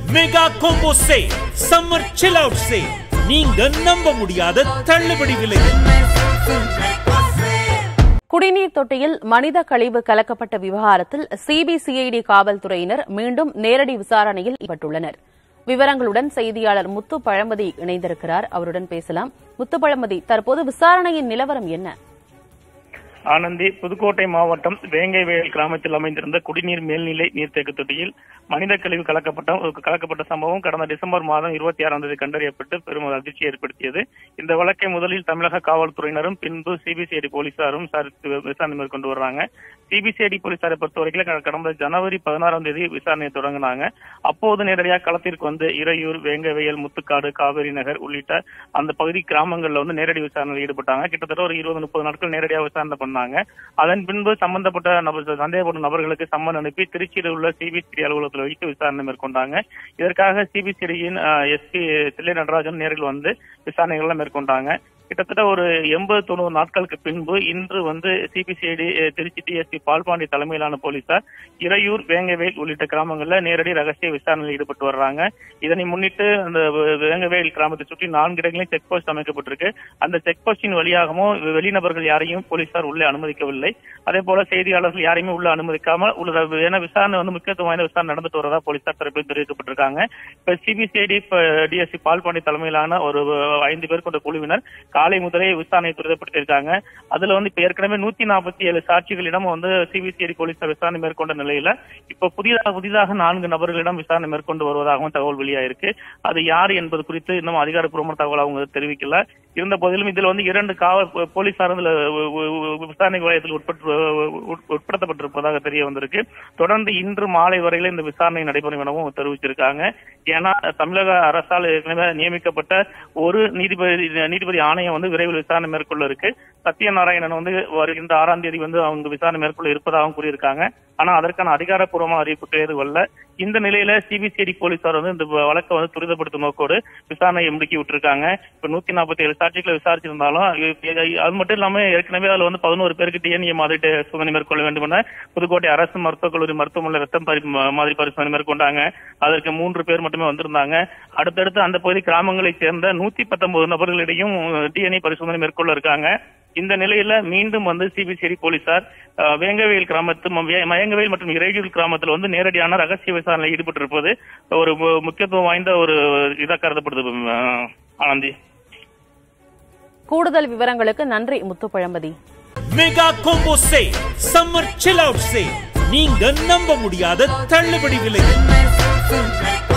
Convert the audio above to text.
mega combo say summer chill out say நீங்க நம்ப முடியாத தள்ளுபடி விலையில் குடிநீர் தொட்டியில் மனித கழிவு கலக்கப்பட்ட விவகாரத்தில் சிபிசிஐடி காவல்துறையினர் மீண்டும் நேரடி விசாரணையில் ஈடுபட்டுள்ளனர் விவரங்களுடன் செய்தியாளர் முத்து பழமதி இணைந்திருக்கிறார் அவருடன் பேசலாம் முத்து பழமதி தற்போது விசாரணையின் நிலவரம் என்ன ஆனந்தி புதுக்கோட்டை மாவட்டம் வேங்கைவேல் கிராமத்தில் அமைந்திருந்த குடிநீர் மேல்நிலை நீர்த்தேக்க தொட்டியில் மனித கழிவு கலக்கப்பட்ட கலக்கப்பட்ட சம்பவம் கடந்த டிசம்பர் மாதம் இருபத்தி ஆறாம் தேதி கண்டறியப்பட்டு பெரும் அதிர்ச்சி ஏற்படுத்தியது இந்த வழக்கை முதலில் தமிழக காவல்துறையினரும் பின்பு சிபிசிஐடி போலீசாரும் விசாரித்து விசாரணை மேற்கொண்டு வர்றாங்க சிபிசிஐடி போலீசாரை பொறுத்தவரைக்கும் கடந்த ஜனவரி பதினாறாம் தேதி விசாரணையை தொடங்கினாங்க அப்போது நேரடியாக களத்திற்கு வந்து இறையூர் வேங்கவேயல் முத்துக்காடு காவேரி நகர் உள்ளிட்ட அந்த பகுதி கிராமங்கள்ல வந்து நேரடி விசாரணையில் ஈடுபட்டாங்க கிட்டத்தட்ட ஒரு இருபது முப்பது நாட்கள் நேரடியாக விசாரணை பண்ணாங்க அதன் பின்பு சம்பந்தப்பட்ட நபர் சந்தேகப்படும் நபர்களுக்கு சம்மன் அனுப்பி திருச்சியில் உள்ள சிபிசிஐடி அலுவலகத்தில் வைத்து விசாரணை மேற்கொண்டாங்க இதற்காக சிபிசிஐடியின் எஸ்பி தில்லை நடராஜன் நேரில் வந்து விசாரணைகளை மேற்கொண்டாங்க கிட்டத்தட்ட ஒரு எண்பது தொண்ணூறு நாட்களுக்கு பின்பு இன்று வந்து சிபிசிஐடி திருச்சி டிஎஸ்பி பால்பாண்டி தலைமையிலான போலீசார் இறையூர் வேங்கவேல் உள்ளிட்ட கிராமங்கள்ல நேரடி ரகசிய விசாரணையில் ஈடுபட்டு வர்றாங்க இதனை முன்னிட்டு அந்த வேங்கவேல் கிராமத்தை சுற்றி நான்கு இடங்களில் செக் போஸ்ட் அமைக்கப்பட்டிருக்கு அந்த செக் போஸ்டின் வழியாகவும் வெளிநபர்கள் யாரையும் போலீசார் உள்ளே அனுமதிக்கவில்லை அதே போல செய்தியாளர்கள் யாரையுமே உள்ள அனுமதிக்காமல் உள்ள ஏன்னா விசாரணை வந்து முக்கியத்துவம் வாய்ந்த விசாரணை நடந்துட்டு வரதா போலீசார் தரப்பில் தெரிவிக்கப்பட்டிருக்காங்க இப்ப சிபிசிஐடி டிஎஸ்பி பால்பாண்டி தலைமையிலான ஒரு ஐந்து பேர் கொண்ட குழுவினர் காலை முதலே விசாரணை துரிதப்படுத்தியிருக்காங்க அதுல வந்து இப்ப ஏற்கனவே நூத்தி நாற்பத்தி ஏழு சாட்சிகளிடம் வந்து சிபிசிஐடி போலீசார் விசாரணை மேற்கொண்ட நிலையில இப்ப புதிதாக புதிதாக நான்கு நபர்களிடம் விசாரணை மேற்கொண்டு வருவதாகவும் தகவல் வெளியாயிருக்கு அது யார் என்பது குறித்து இன்னும் அதிகாரப்பூர்வமான தகவல் அவங்க தெரிவிக்கல இருந்த போதிலும் இதுல வந்து இரண்டு காவல் போலீசார் இதுல விசாரணை வளையத்தில் உட்பட்டு உட்படுத்தப்பட்டிருப்பதாக தெரிய வந்திருக்கு தொடர்ந்து இன்று மாலை வரையில இந்த விசாரணை நடைபெறும் எனவும் தெரிவிச்சிருக்காங்க ஏன்னா தமிழக அரசால் ஏற்கனவே நியமிக்கப்பட்ட ஒரு நீதிபதி நீதிபதி ஆணையம் வந்து விரைவில் விசாரணை மேற்கொள்ள இருக்கு சத்யநாராயணன் வந்து வருகின்ற ஆறாம் தேதி வந்து அவங்க விசாரணை மேற்கொள்ள இருப்பதாகவும் கூறியிருக்காங்க ஆனா அதற்கான அதிகாரப்பூர்வமான அறிவிப்பு எதுவும் வரல இந்த நிலையில சிபிசிஐடி போலீசார் வந்து இந்த வழக்கை வந்து துரிதப்படுத்தும் நோக்கோடு விசாரணையை முடுக்கி விட்டுருக்காங்க இப்ப நூத்தி நாற்பத்தி ஏழு சாட்சிகளை விசாரிச்சிருந்தாலும் அது மட்டும் இல்லாம ஏற்கனவே அதுல வந்து பதினோரு பேருக்கு டிஎன்ஏ மாதிரி சோதனை மேற்கொள்ள வேண்டும் என புதுக்கோட்டை அரசு மருத்துவக் கல்லூரி மருத்துவமனை ரத்தம் மாதிரி பரிசோதனை மேற்கொண்டாங்க அதற்கு மூன்று பேர் மட்டுமே வந்திருந்தாங்க அடுத்தடுத்து அந்த பகுதி கிராமங்களைச் சேர்ந்த நூத்தி பத்தொன்பது நபர்களிடையும் டிஎன்ஏ பரிசோதனை மேற்கொள்ள இருக்காங்க இந்த நிலையில மீண்டும் வந்து சிபிசிஐடி போலீசார் வேங்கவேல் கிராமத்து மயங்கவேல் மற்றும் இறையூர் கிராமத்தில் வந்து நேரடியான ரகசிய விசாரணையில் ஈடுபட்டிருப்பது ஒரு முக்கியத்துவம் வாய்ந்த ஒரு இதா கருதப்படுது ஆனந்தி கூடுதல் விவரங்களுக்கு நன்றி Muthu Palambathi mega combo say summer chill out say நீங்க நம்ப முடியாத தள்ளுபடி விலையில்